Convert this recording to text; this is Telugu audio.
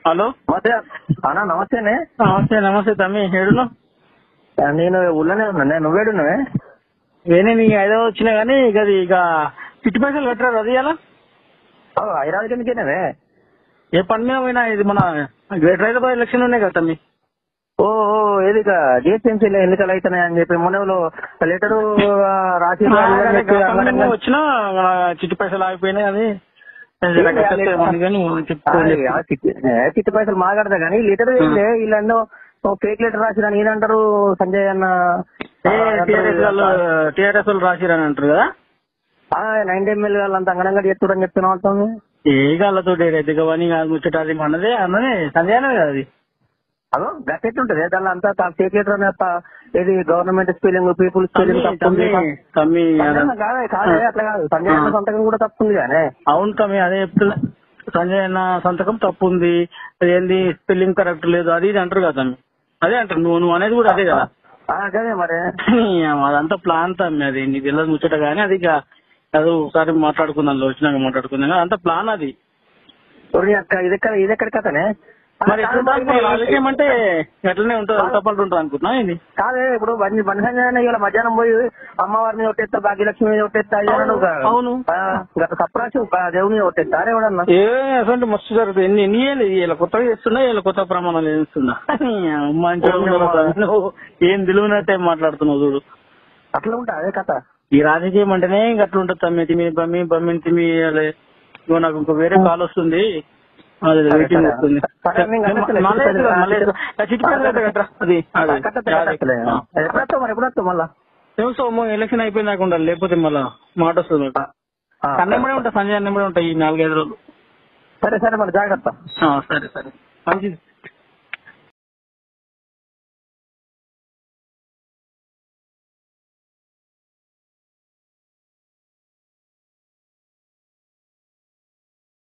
హలో నమస్తే అన్నా నమస్తేనే నమస్తే నమస్తే తమ్మి ఏడును ఆ, నేను ఊళ్ళోనే ఉన్నా నువ్వేడున్నావే నేనే నీ ఐదో వచ్చినా కానీ ఇక అది ఇక చిట్టి పైసలు కట్టరాదు అది ఎలా హైదరాబాద్ కిందకేనవే ఏ పని మీద పోయినా ఇది మన గ్రేటర్ హైదరాబాద్ ఎలక్షన్ ఉన్నాయి కదా తమ్మి ఓ ఓ ఏది జిహెచ్ఎంసీ ఎన్నికలు అవుతున్నాయి అని చెప్పి మొన్న లెటరు రాసి అని చెప్పి సంఘటనగా వచ్చినా మన చిట్టి పైసలు ఆగిపోయినాయి అది జర కట్టేసేమని కానీ చెప్పుకోలేదు. ఆ, చిట్టి ఏ, చిట్టి పైసలు మాట్లాడతా కానీ లెటర్ ఏంటే వీళ్ళందో ఫేక్ లెటర్ రాసిరా నేనంటారు సంజయ్ అన్న టీఆర్ఎస్ వాళ్ళు టీఆర్ఎస్ వాళ్ళు రాసిరని అంటారు కదా నైన్టీ ఎంఎల్ వాళ్ళంతా అంగనంగా చేస్తుడని చెప్తున్నా అవుతుంది ఏ గాళ్ళతో అయితే కానీ కాదు ముచ్చట అది మనదే అన్నదే సందేహమే కదా అది అదో గట్టెట్టుంటది దానిలో అంతా ఫేక్ లెటర్ అనే ప- ఇది గవర్నమెంట్ స్పెల్లింగ్ పీపుల్ స్పెల్లింగ్ తమ్మి, తప్పుంది తమ్మి, తమ్మి సంజయ్ అదే. అన్న కాదే కాదే అట్లా కాదు సంజయ్ అన్న సంతకం కూడా తప్పుంది కానీ అవును తమ్మి అదే చెప్తున్నా సంజయ్ అన్న సంతకం తప్పు ఉంది ఏంది స్పెల్లింగ్ కరెక్ట్ లేదు అది ఇది అంటారు కదా తమ్మి అదే అంటారు నువ్వు నువ్వు అనేది కూడా అదే కదా అదే మరి అదంతా ప్లాన్ తమ్మి అది నీకు తెలియదు ముచ్చట కానీ అది ఇక అది ఒకసారి మాట్లాడుకుందాం వచ్చినాక మాట్లాడుకుందాం కానీ అంత ప్లాన్ అది ఒరి అక్క ఇది ఎక్కడ ఇది ఎక్కడ కథనే మరి ఎట్లా ఉంటుంది? రాజకీయం అంటే ఎట్లనే ఉంటుంది అంత పళ్ళు ఉంటుంది అనుకుంటున్నా ఇది కాదే ఇప్పుడు బండి బండి సంజయ్ అన్న ఇవాళ మధ్యాహ్నం పోయి అమ్మవారిని ఒట్టేస్తా భాగ్యలక్ష్మి ఒట్టేస్తా అయ్యాను నువ్వు గా- అవును. ఆ, గత సప్రాసి దేవుని ఒట్టేస్తా అరే ఎవడన్నా ఏ అసలు మస్తు జరుగుతుంది ఎన్ని ఎన్ని ఏళ్ళు ఇలా కొత్తగా చేస్తున్నా ఇలా కొత్త ప్రమాణాలు చేస్తున్నా మంచిగా ఉండదు అసలు. నువ్వు ఏం తెలియనట్టే మాట్లాడుతున్నావు చూడు అట్లా ఉంటా అదే కథ ఈ రాజకీయం అంటేనే గట్ల ఉంటుంది తమ్మి తిమి బమ్మి బమ్మి తిమి అలే. ఇగో నాకు ఇంకో వేరే కాల్ వస్తుంది అది సరే, వెయిటింగ్ సరే. వస్తుంది సరే, నేను కట్టేస్తా, మళ్ళీ చిట్టి వేసుకో, మళ్ళీ వేసుకో. కట్టేస్తా. ఆ చిట్టి పైన కట్ట కట్టరా. అది అది. కట్టలే, అది. కట్టలే. ఆ. ఎప్పుడు వస్తావు మరి ఎప్పుడు వస్తావు మళ్ళా ఏమో సోము ఎలక్షన్ అయిపోయినాక ఉండాలి లేకపోతే మళ్ళా మాట వస్తుంది ఆ, అన్నమ్మడే ఉంటా సంజయ్ అన్నమ్మడే ఉంటాయి ఈ నాలుగైదు రోజులు సరే సరే మరి జాగ్రత్త ఆ, సరే సరే మంచిది